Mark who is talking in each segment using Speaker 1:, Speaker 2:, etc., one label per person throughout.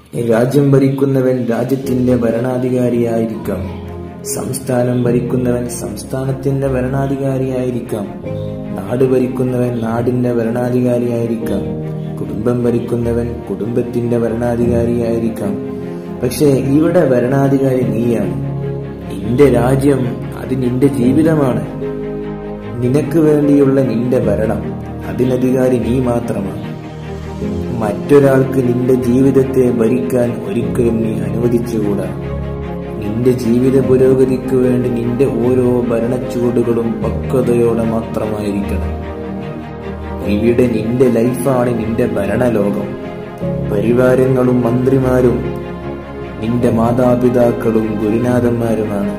Speaker 1: രാജ്യം ഭരിക്കുന്നവൻ രാജ്യത്തിന്റെ ഭരണാധികാരിയായിരിക്കാം സംസ്ഥാനം ഭരിക്കുന്നവൻ സംസ്ഥാനത്തിന്റെ ഭരണാധികാരിയായിരിക്കാം നാട് ഭരിക്കുന്നവൻ നാടിന്റെ ഭരണാധികാരിയായിരിക്കാം കുടുംബം ഭരിക്കുന്നവൻ കുടുംബത്തിന്റെ ഭരണാധികാരിയായിരിക്കാം പക്ഷേ ഇവിടെ ഭരണാധികാരി നീയാണ് നിന്റെ രാജ്യം അത് നിന്റെ ജീവിതമാണ് നിനക്ക് വേണ്ടിയുള്ള നിന്റെ ഭരണം അതിനധികാരി നീ മാത്രമാണ് മറ്റൊരാൾക്ക് നിന്റെ ജീവിതത്തെ ഭരിക്കാൻ ഒരിക്കലും നീ അനുവദിച്ചുകൂടാ നിന്റെ ജീവിത പുരോഗതിക്ക് വേണ്ടി നിന്റെ ഓരോ ഭരണച്ചുവടുകളും പക്വതയോടെ മാത്രമായിരിക്കണം ഇവിടെ നിന്റെ ലൈഫാണ് നിന്റെ ഭരണലോകം പരിവാരങ്ങളും മന്ത്രിമാരും നിന്റെ മാതാപിതാക്കളും ഗുരുനാഥന്മാരുമാണ്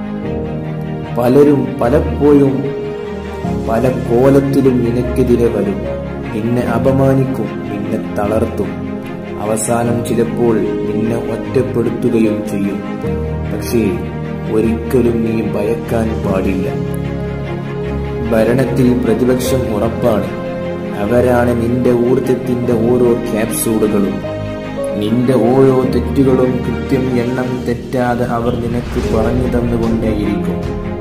Speaker 1: പലരും പലപ്പോഴും പല കോലത്തിലും നിനക്കെതിരെ വരും നിന്നെ അപമാനിക്കും നിന്നെ തളർത്തും അവസാനം ചിലപ്പോൾ നിന്നെ ഒറ്റപ്പെടുത്തുകയും ചെയ്യും പക്ഷേ ഒരിക്കലും നീ ഭയക്കാൻ പാടില്ല ഭരണത്തിൽ പ്രതിപക്ഷം ഉറപ്പാണ് അവരാണ് നിന്റെ ഊർജത്തിന്റെ ഓരോ ക്യാപ്സൂളുകളും നിന്റെ ഓരോ തെറ്റുകളും കൃത്യം എണ്ണം തെറ്റാതെ അവർ നിനക്ക് പറഞ്ഞു തന്നുകൊണ്ടേയിരിക്കും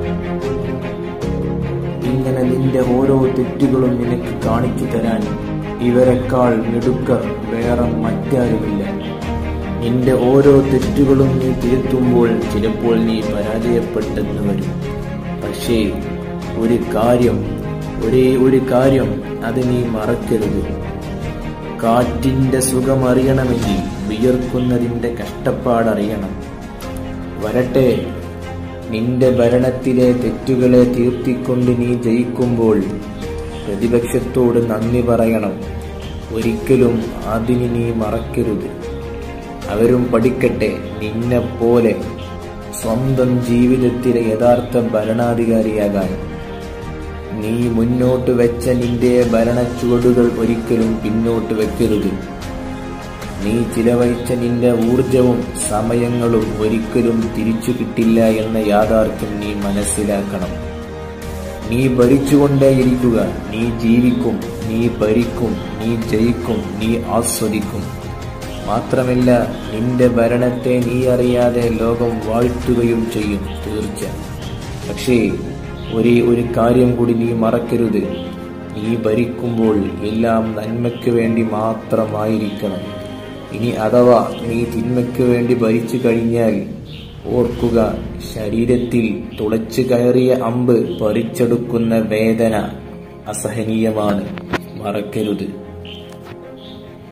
Speaker 1: ഇങ്ങനെ നിന്റെ ഓരോ തെറ്റുകളും നിനക്ക് കാണിച്ചു തരാൻ ഇവരെക്കാൾ മിടുക്കർ വേറെ മറ്റാരുമില്ല നിന്റെ ഓരോ തെറ്റുകളും നീ തിരുത്തുമ്പോൾ ചിലപ്പോൾ നീ പരാജയപ്പെട്ടെന്ന് വരും പക്ഷേ ഒരു കാര്യം ഒരേ ഒരു കാര്യം അത് നീ മറക്കരുത് കാറ്റിന്റെ സുഖം അറിയണമെങ്കിൽ വിയർക്കുന്നതിന്റെ കഷ്ടപ്പാടറിയണം വരട്ടെ നിന്റെ ഭരണത്തിലെ തെറ്റുകളെ തീർത്തിക്കൊണ്ട് നീ ജയിക്കുമ്പോൾ പ്രതിപക്ഷത്തോട് നന്ദി പറയണം ഒരിക്കലും അതിന് നീ മറക്കരുത് അവരും പഠിക്കട്ടെ നിന്നെ പോലെ സ്വന്തം ജീവിതത്തിലെ യഥാർത്ഥ ഭരണാധികാരിയാകാൻ നീ മുന്നോട്ട് വെച്ച നിന്റെ ഭരണച്ചുവടുകൾ ഒരിക്കലും പിന്നോട്ട് വെക്കരുത് നീ ചിലവഴിച്ച നിന്റെ ഊർജവും സമയങ്ങളും ഒരിക്കലും തിരിച്ചു കിട്ടില്ല എന്ന യാഥാർത്ഥ്യം നീ മനസ്സിലാക്കണം നീ ഭരിച്ചുകൊണ്ടേയിരിക്കുക നീ ജീവിക്കും നീ ഭരിക്കും നീ ജയിക്കും നീ ആസ്വദിക്കും മാത്രമല്ല നിന്റെ ഭരണത്തെ നീ അറിയാതെ ലോകം വാഴ്ത്തുകയും ചെയ്യും തീർച്ച പക്ഷേ ഒരേ ഒരു കാര്യം കൂടി നീ മറക്കരുത് നീ ഭരിക്കുമ്പോൾ എല്ലാം നന്മയ്ക്ക് വേണ്ടി മാത്രമായിരിക്കണം ഇനി അഥവാ നീ തിന്മയ്ക്ക് വേണ്ടി ഭരിച്ചു കഴിഞ്ഞാൽ ഓർക്കുക ശരീരത്തിൽ തുളച്ചു കയറിയ അമ്പ് പറിച്ചെടുക്കുന്ന വേദന അസഹനീയമാണ് മറക്കരുത്